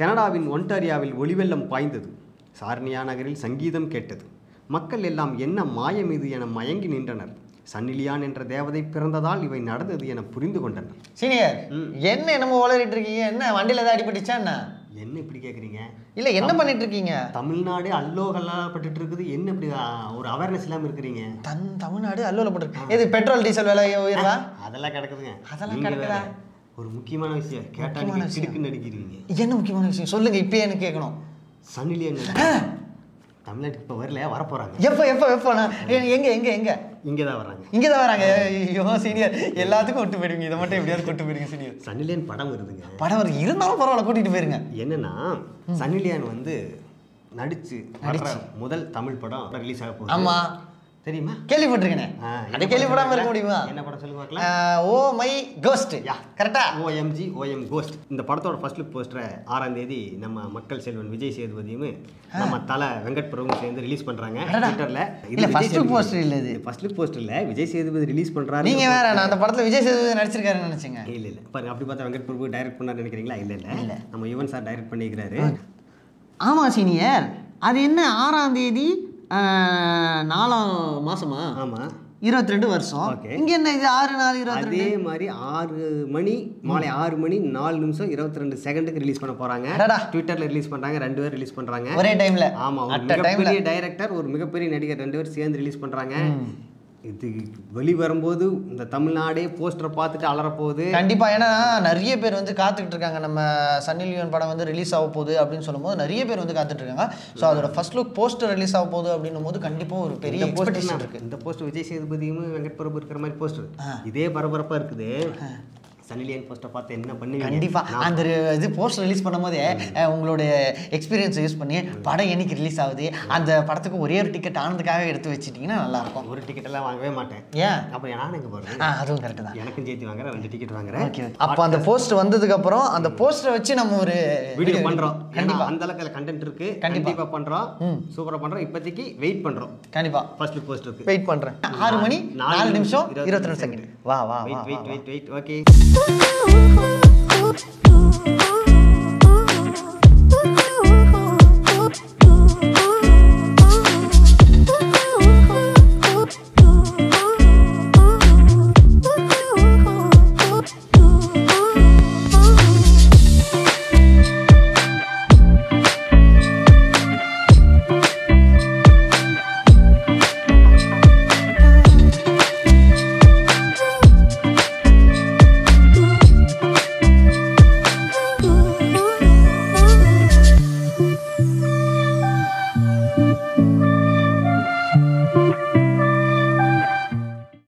கனடாவின் ஒன்டாரியாவில் ஒளிவெள்ளம் பாய்ந்தது சார்னியா நகரில் சங்கீதம் கேட்டது மக்கள் எல்லாம் என்ன மாயம் இது என மயங்கி நின்றனர் சன்னிலியான் என்ற தேவதை பிறந்ததால் இவை நடந்தது என புரிந்து கொண்டனர் சீனியர் என்ன என்னமோ உளறிட்டு இருக்கீங்க என்ன வண்டியில ஏதாவது அடிபட்டுச்சா என்ன என்ன இப்படி கேட்குறீங்க இல்ல என்ன பண்ணிட்டு இருக்கீங்க தமிழ்நாடு அல்லோகல்லாப்பட்டு இருக்குது என்ன இப்படி ஆ, ஒரு அவேர்னஸ் இல்லாமல் இருக்கிறீங்க தன் தமிழ்நாடு அல்லூல போட்டு இது பெட்ரோல் டீசல் விலை உயர்வா அதெல்லாம் கிடக்குதுங்க அதெல்லாம் நீங்க கிடக்குதா? வேற. ஒரு முக்கியமான விஷயம் கேட்டா முக்கியமான நீங்க விஷயம். கிடுக்கு நடிக்கிறீங்க என்ன முக்கியமான விஷயம் சொல்லுங்க இப்பயே எனக்கு கேட்கணும் சன்னிலியன் தமிழ்நாட்டுக்கு இப்போ வரல வரப்போறாங்க எப்போ எப்போ எப்போ நான் எ- எங்க எங்க எங்க இங்கே தான் வர்றாங்க இங்க தான் வராங்க ஐயோ சீனியர் எல்லாத்துக்கும் விட்டு போயிடுவீங்க இதை மட்டும் எப்படியாவது கூட்டு போயிருங்க சீனியர் சன்னிலியன் படம் வருதுங்க படம் வரும் இருந்தாலும் பரவாயில்ல கூட்டிட்டு போயிருங்க என்னன்னா சன்னிலியான் வந்து நடிச்சு வர்ற முதல் தமிழ் படம் ரிலீஸ் ஆக போகுது ஆமா தெரியுமா கேள்விப்பட்டிருக்கேனே ஆ, என்ன அதை படம் கேள்விப்படாம இருக்க சொல்லுங்க? முடியுமா என்ன படம் சொல்லுங்க பார்க்கலாம் ஆஹ், ஓ மை கோஸ்ட் யா. கரெக்டா ஓஎம்ஜி ஓஎம் கோஸ்ட் இந்த படத்தோட ஃபர்ஸ்ட் லுக் போஸ்டரை ஆறாம் தேதி நம்ம மக்கள் செல்வன் விஜய் சேதுபதியும் நம்ம தலை வெங்கட் பிரபுவும் சேர்ந்து ரிலீஸ் பண்றாங்க ட்விட்டர்ல இல்ல, first look poster இல்ல இது. ஃபர்ஸ்ட் லுக் போஸ்டர் இல்ல விஜய் சேதுபதி ரிலீஸ் பண்றாரு நீங்க வேற நான் அந்த படத்துல விஜய் சேதுபதி நடிச்சிருக்காருன்னு நினைச்சேங்க இல்ல இல்ல பாருங்க அப்படி பார்த்தா வெங்கட் பிரபு டைரக்ட் பண்ணாரு நினைக்கிறீங்களா இல்ல இல்ல நம்ம யுவன் சார் டைரக்ட் பண்ணிக்கிறாரு ஆமா சீனியர் அது என்ன ஆறாம் தேதி நாலாம் மாசமா ஆமா இருபத்தி ரெண்டு வருஷம் Okay. இங்க என்ன இது ஆறு நாலு இருபத்தி அதே மாதிரி ஆறு மணி மாலை ஆறு மணி நாலு நிமிஷம் இருபத்தி ரெண்டு செகண்டுக்கு ரிலீஸ் பண்ண போறாங்க அடடா. ட்விட்டர்ல ரிலீஸ் பண்றாங்க ரெண்டு பேர் ரிலீஸ் பண்றாங்க ஒரே டைம்ல ஆமா ஒரு அட் டைம்ல மிகப்பெரிய டைரக்டர் ஒரு மிகப்பெரிய நடிகர் ரெண்டு பேரும் சேர்ந்து ரிலீஸ் பண்றாங்க இது வெளி வரும்போது இந்த தமிழ்நாடே போஸ்டரை பார்த்துட்டு அலறப்போகுது கண்டிப்பா ஏன்னா நிறைய பேர் வந்து காத்துக்கிட்டு இருக்காங்க நம்ம சன்னி லியோன் படம் வந்து ரிலீஸ் ஆக போகுது அப்படின்னு சொல்லும்போது நிறைய பேர் வந்து காத்துட்டு இருக்காங்க ஸோ அதோட ஃபர்ஸ்ட் லுக் போஸ்டர் ரிலீஸ் ஆக போகுது அப்படின்னும் போது கண்டிப்பா ஒரு பெரிய இந்த எக்ஸ்பெக்டேஷன் போஸ்டர் இருக்கு இந்த போஸ்டர் விஜய் சேதுபதியும் வெங்கட் பிரபு இருக்கிற மாதிரி போஸ்டர் இதே பரபரப்பா இருக்குது சன்னிலியன் போஸ்டரை பார்த்து என்ன பண்ணுவீங்க கண்டிப்பா அந்த ரி- இது போஸ்டர் ரிலீஸ் பண்ணும்போதே அஹ், உங்களுடைய எக்ஸ்பீரியன்ஸை யூஸ் பண்ணி படம் என்னைக்கு ரிலீஸ் ஆகுது அந்த படத்துக்கு ஒரே ஒரு டிக்கெட் ஆனதுக்காக எடுத்து வச்சிட்டிங்கன்னா நல்லா இருக்கும் ஒரு டிக்கெட் எல்லாம் வாங்கவே மாட்டேன் ஏன் அப்புறம் நான் எங்க போறேன் ஆ அதுவும் கரெக்ட் தான் எனக்கும் சேர்த்து வாங்குறேன் ரெண்டு டிக்கெட் வாங்குறேன் ஓகே அப்போ அந்த போஸ்ட் வந்ததுக்கு அப்புறம் அந்த போஸ்டரை வச்சு நம்ம ஒரு வீடியோ பண்றோம் ஏன்னா கண்டிப்பா அந்த அளவுக்கு கண்டென்ட் இருக்கு கண்டிப்பா. கண்டிப்பா பண்றோம் சூப்பரா பண்றோம் இப்போதைக்கு வெயிட் பண்றோம் கண்டிப்பா ஃபர்ஸ்ட் லுக் போஸ்ட் இருக்கு வெயிட் பண்றேன் ஆறு மணி நாலு நாலு நிமிஷம் இருபத்தி இருபத்தி ரெண்டு ரெண்டு செகண்ட் வா வா வா வெயிட் வா, வெயிட் வா wait wait okay Ooh, ooh, ooh, ooh.